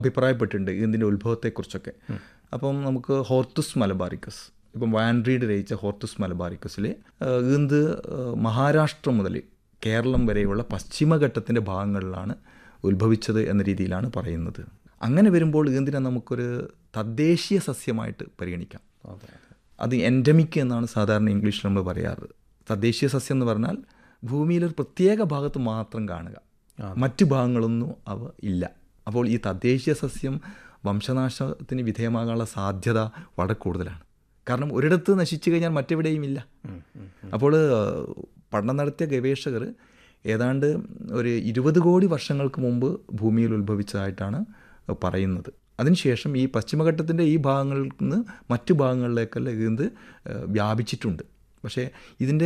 അഭിപ്രായപ്പെട്ടിട്ടുണ്ട് ഇതിൻ്റെ ഉത്ഭവത്തെക്കുറിച്ചൊക്കെ അപ്പം നമുക്ക് ഹോർത്തുസ് മലബാറിക്കസ് ഇപ്പം വാൻഡ്രീഡ് രചിച്ച ഹോർത്തുസ് മലബാറിക്കസിൽ ഈന്ത് മഹാരാഷ്ട്ര മുതൽ കേരളം വരെയുള്ള പശ്ചിമഘട്ടത്തിൻ്റെ ഭാഗങ്ങളിലാണ് ഉത്ഭവിച്ചത് എന്ന രീതിയിലാണ് പറയുന്നത് അങ്ങനെ വരുമ്പോൾ ഈന്തിനെ നമുക്കൊരു തദ്ദേശീയ സസ്യമായിട്ട് പരിഗണിക്കാം അത് എൻഡമിക് എന്നാണ് സാധാരണ ഇംഗ്ലീഷിൽ നമ്മൾ പറയാറ് തദ്ദേശീയ സസ്യം എന്ന് പറഞ്ഞാൽ ഭൂമിയിലൊരു പ്രത്യേക ഭാഗത്ത് മാത്രം കാണുക മറ്റു ഭാഗങ്ങളൊന്നും അവ ഇല്ല അപ്പോൾ ഈ തദ്ദേശീയ സസ്യം വംശനാശത്തിന് വിധേയമാകാനുള്ള സാധ്യത വളരെ കൂടുതലാണ് കാരണം ഒരിടത്ത് നശിച്ചു കഴിഞ്ഞാൽ മറ്റെവിടെയും ഇല്ല അപ്പോൾ പഠനം നടത്തിയ ഗവേഷകർ ഏതാണ്ട് ഒരു ഇരുപത് കോടി വർഷങ്ങൾക്ക് മുമ്പ് ഭൂമിയിൽ ഉത്ഭവിച്ചതായിട്ടാണ് പറയുന്നത് അതിനുശേഷം ഈ പശ്ചിമഘട്ടത്തിൻ്റെ ഈ ഭാഗങ്ങളിൽ നിന്ന് മറ്റു ഭാഗങ്ങളിലേക്കെല്ലാം ഇത് വ്യാപിച്ചിട്ടുണ്ട് പക്ഷേ ഇതിൻ്റെ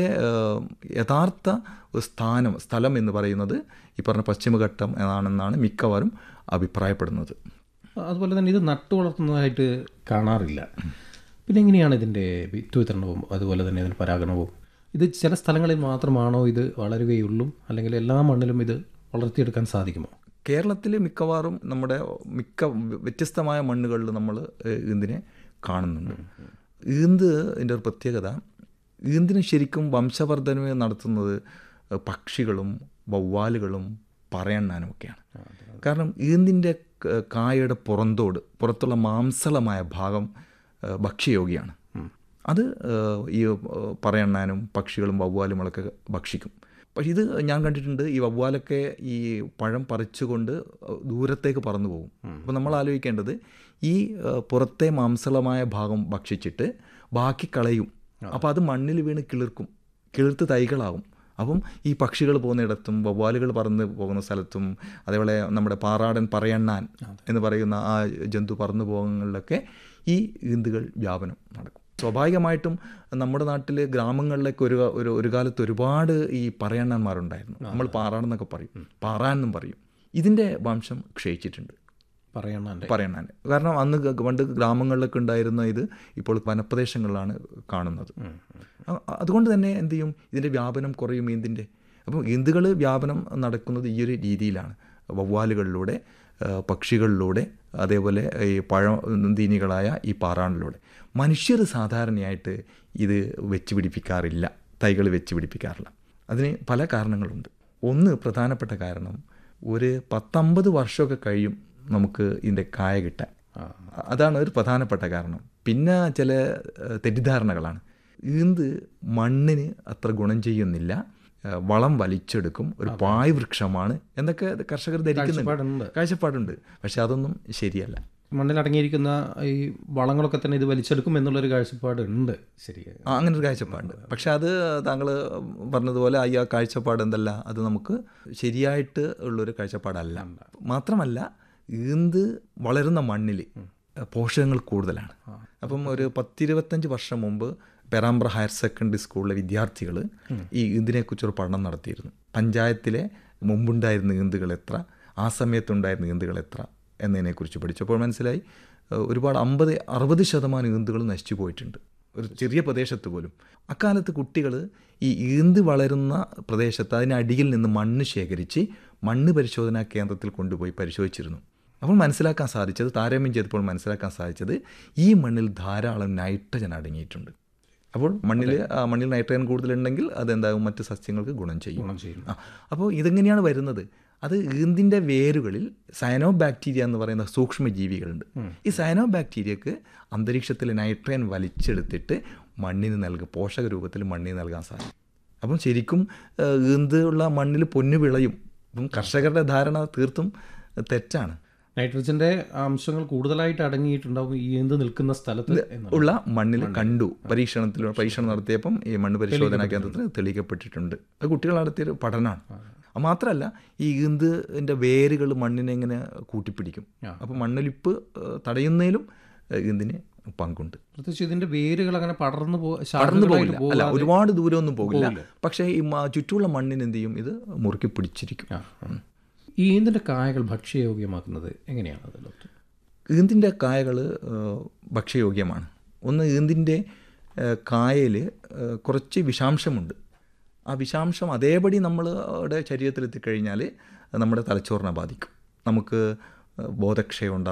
യഥാർത്ഥ സ്ഥാനം സ്ഥലം എന്ന് പറയുന്നത് ഈ പറഞ്ഞ പശ്ചിമഘട്ടം എന്നാണെന്നാണ് മിക്കവാറും അഭിപ്രായപ്പെടുന്നത് അതുപോലെ തന്നെ ഇത് നട്ടു വളർത്തുന്നതായിട്ട് കാണാറില്ല പിന്നെ എങ്ങനെയാണ് ഇതിൻ്റെ വിത്ത് വിതരണവും അതുപോലെ തന്നെ ഇതിൻ്റെ പരാഗണവും ഇത് ചില സ്ഥലങ്ങളിൽ മാത്രമാണോ ഇത് വളരുകയുള്ളൂ അല്ലെങ്കിൽ എല്ലാ മണ്ണിലും ഇത് വളർത്തിയെടുക്കാൻ സാധിക്കുമോ കേരളത്തിൽ മിക്കവാറും നമ്മുടെ മിക്ക വ്യത്യസ്തമായ മണ്ണുകളിൽ നമ്മൾ ഈന്തിനെ കാണുന്നുണ്ട് ഈന്ത് ഇതിൻ്റെ ഒരു പ്രത്യേകത ഈന്തിന് ശരിക്കും വംശവർദ്ധനവ് നടത്തുന്നത് പക്ഷികളും വവ്വാലുകളും പറയണ്ണാനും ഒക്കെയാണ് കാരണം ഈന്തിൻ്റെ കായയുടെ പുറന്തോട് പുറത്തുള്ള മാംസളമായ ഭാഗം ഭക്ഷ്യയോഗ്യമാണ് അത് ഈ പറയണ്ണാനും പക്ഷികളും വവ്വാലുകളൊക്കെ ഭക്ഷിക്കും പക്ഷെ ഇത് ഞാൻ കണ്ടിട്ടുണ്ട് ഈ വവ്വാലൊക്കെ ഈ പഴം പറിച്ചുകൊണ്ട് ദൂരത്തേക്ക് പറന്നു പോകും അപ്പോൾ നമ്മൾ ആലോചിക്കേണ്ടത് ഈ പുറത്തെ മാംസളമായ ഭാഗം ഭക്ഷിച്ചിട്ട് ബാക്കി കളയും അപ്പോൾ അത് മണ്ണിൽ വീണ് കിളിർക്കും കിളിർത്ത് തൈകളാവും അപ്പം ഈ പക്ഷികൾ പോകുന്നിടത്തും വവ്വാലുകൾ പറന്ന് പോകുന്ന സ്ഥലത്തും അതേപോലെ നമ്മുടെ പാറാടൻ പറയണ്ണാൻ എന്ന് പറയുന്ന ആ ജന്തു പറന്നു പോകുന്നതിലൊക്കെ ഈ ഈന്തുകൾ വ്യാപനം നടക്കും സ്വാഭാവികമായിട്ടും നമ്മുടെ നാട്ടിൽ ഗ്രാമങ്ങളിലേക്ക് ഒരു ഒരു ഒരു കാലത്ത് ഒരുപാട് ഈ പറയണ്ണന്മാരുണ്ടായിരുന്നു നമ്മൾ പാറാണെന്നൊക്കെ പറയും പാറാൻ എന്നും പറയും ഇതിൻ്റെ വംശം ക്ഷയിച്ചിട്ടുണ്ട് പറയണ്ണാൻ്റെ പറയണ്ണാൻ കാരണം അന്ന് പണ്ട് ഗ്രാമങ്ങളിലൊക്കെ ഉണ്ടായിരുന്ന ഇത് ഇപ്പോൾ വനപ്രദേശങ്ങളിലാണ് കാണുന്നത് അതുകൊണ്ട് തന്നെ എന്ത് ചെയ്യും ഇതിൻ്റെ വ്യാപനം കുറയും ഈന്തിൻ്റെ അപ്പം ഈന്തുകൾ വ്യാപനം നടക്കുന്നത് ഈ ഒരു രീതിയിലാണ് വവ്വാലുകളിലൂടെ പക്ഷികളിലൂടെ അതേപോലെ ഈ പഴന്തീനികളായ ഈ പാറാണിലൂടെ മനുഷ്യർ സാധാരണയായിട്ട് ഇത് വെച്ച് പിടിപ്പിക്കാറില്ല തൈകൾ വെച്ച് പിടിപ്പിക്കാറില്ല അതിന് പല കാരണങ്ങളുണ്ട് ഒന്ന് പ്രധാനപ്പെട്ട കാരണം ഒരു പത്തമ്പത് വർഷമൊക്കെ കഴിയും നമുക്ക് ഇതിൻ്റെ കായ കിട്ടാൻ അതാണ് ഒരു പ്രധാനപ്പെട്ട കാരണം പിന്നെ ചില തെറ്റിദ്ധാരണകളാണ് ഈന്ത് മണ്ണിന് അത്ര ഗുണം ചെയ്യുന്നില്ല വളം വലിച്ചെടുക്കും ഒരു പായ് വൃക്ഷമാണ് എന്നൊക്കെ കർഷകർ ധരിക്കുന്നുണ്ട് കാഴ്ചപ്പാടുണ്ട് പക്ഷെ അതൊന്നും ശരിയല്ല മണ്ണിലടങ്ങിയിരിക്കുന്ന ഈ വളങ്ങളൊക്കെ തന്നെ ഇത് വലിച്ചെടുക്കും എന്നുള്ളൊരു കാഴ്ചപ്പാട് ഉണ്ട് ശരി അങ്ങനെ ഒരു കാഴ്ചപ്പാടുണ്ട് പക്ഷെ അത് താങ്കൾ പറഞ്ഞതുപോലെ ഈ ആ കാഴ്ചപ്പാട് എന്തല്ല അത് നമുക്ക് ശരിയായിട്ട് ഉള്ളൊരു കാഴ്ചപ്പാടല്ല മാത്രമല്ല ഈന്ത് വളരുന്ന മണ്ണിൽ പോഷകങ്ങൾ കൂടുതലാണ് അപ്പം ഒരു പത്തിരുപത്തഞ്ച് വർഷം മുമ്പ് പെരാമ്പ്ര ഹയർ സെക്കൻഡറി സ്കൂളിലെ വിദ്യാർത്ഥികൾ ഈ ഈന്തിനെക്കുറിച്ചൊരു പഠനം നടത്തിയിരുന്നു പഞ്ചായത്തിലെ മുമ്പുണ്ടായിരുന്ന ഈന്തുകൾ എത്ര ആ സമയത്തുണ്ടായിരുന്ന ഈന്തുകൾ എത്ര എന്നതിനെക്കുറിച്ച് പഠിച്ചപ്പോൾ മനസ്സിലായി ഒരുപാട് അമ്പത് അറുപത് ശതമാനം ഈന്തുകൾ നശിച്ചു പോയിട്ടുണ്ട് ഒരു ചെറിയ പ്രദേശത്ത് പോലും അക്കാലത്ത് കുട്ടികൾ ഈ ഈന്ത് വളരുന്ന പ്രദേശത്ത് അതിനടിയിൽ നിന്ന് മണ്ണ് ശേഖരിച്ച് മണ്ണ് പരിശോധനാ കേന്ദ്രത്തിൽ കൊണ്ടുപോയി പരിശോധിച്ചിരുന്നു അപ്പോൾ മനസ്സിലാക്കാൻ സാധിച്ചത് താരതമ്യം ചെയ്തപ്പോൾ മനസ്സിലാക്കാൻ സാധിച്ചത് ഈ മണ്ണിൽ ധാരാളം നൈട്രജൻ അടങ്ങിയിട്ടുണ്ട് അപ്പോൾ മണ്ണിൽ മണ്ണിൽ നൈട്രജൻ കൂടുതലുണ്ടെങ്കിൽ അതെന്താകും മറ്റ് സസ്യങ്ങൾക്ക് ഗുണം ചെയ്യും ആ അപ്പോൾ ഇതെങ്ങനെയാണ് വരുന്നത് അത് ഈന്തിൻ്റെ വേരുകളിൽ സയനോ ബാക്ടീരിയ എന്ന് പറയുന്ന സൂക്ഷ്മജീവികളുണ്ട് ഈ സയനോ ബാക്ടീരിയക്ക് അന്തരീക്ഷത്തിൽ നൈട്രജൻ വലിച്ചെടുത്തിട്ട് മണ്ണിന് നൽകുക പോഷക രൂപത്തിൽ മണ്ണിന് നൽകാൻ സാധിക്കും അപ്പം ശരിക്കും ഈന്ത് ഉള്ള മണ്ണിൽ പൊന്നു വിളയും അപ്പം കർഷകരുടെ ധാരണ തീർത്തും തെറ്റാണ് നൈട്രജന്റെ അംശങ്ങൾ കൂടുതലായിട്ട് അടങ്ങിയിട്ടുണ്ടാവും ഈ എന്ത് നിൽക്കുന്ന സ്ഥലത്ത് ഉള്ള മണ്ണിൽ കണ്ടു പരീക്ഷണത്തിൽ പരീക്ഷണം നടത്തിയപ്പം ഈ മണ്ണ് പരിശോധനാ കേന്ദ്രത്തിൽ തെളിയിക്കപ്പെട്ടിട്ടുണ്ട് അത് കുട്ടികൾ നടത്തിയൊരു പഠനമാണ് മാത്രമല്ല ഈ ഈന്തിൻ്റെ വേരുകൾ മണ്ണിനെ ഇങ്ങനെ കൂട്ടിപ്പിടിക്കും അപ്പോൾ മണ്ണൊലിപ്പ് തടയുന്നതിലും ഈന്തിന് പങ്കുണ്ട് പ്രത്യേകിച്ച് ഇതിന്റെ വേരുകൾ അങ്ങനെ പടർന്നു പടർന്നു പോകില്ല അല്ല ഒരുപാട് ദൂരമൊന്നും പോകില്ല പക്ഷേ ഈ ചുറ്റുമുള്ള മണ്ണിന് എന്ത് ചെയ്യും ഇത് മുറുക്കി പിടിച്ചിരിക്കും ഈ ഈന്തിൻ്റെ കായകൾ ഭക്ഷ്യയോഗ്യമാക്കുന്നത് എങ്ങനെയാണ് ഡോക്ടർ ഈന്തിൻ്റെ കായകൾ ഭക്ഷ്യയോഗ്യമാണ് ഒന്ന് ഈന്തിൻ്റെ കായയിൽ കുറച്ച് വിഷാംശമുണ്ട് ആ വിഷാംശം അതേപടി നമ്മളുടെ ശരീരത്തിലെത്തിക്കഴിഞ്ഞാൽ നമ്മുടെ തലച്ചോറിനെ ബാധിക്കും നമുക്ക് ബോധക്ഷയം ഉണ്ടാകും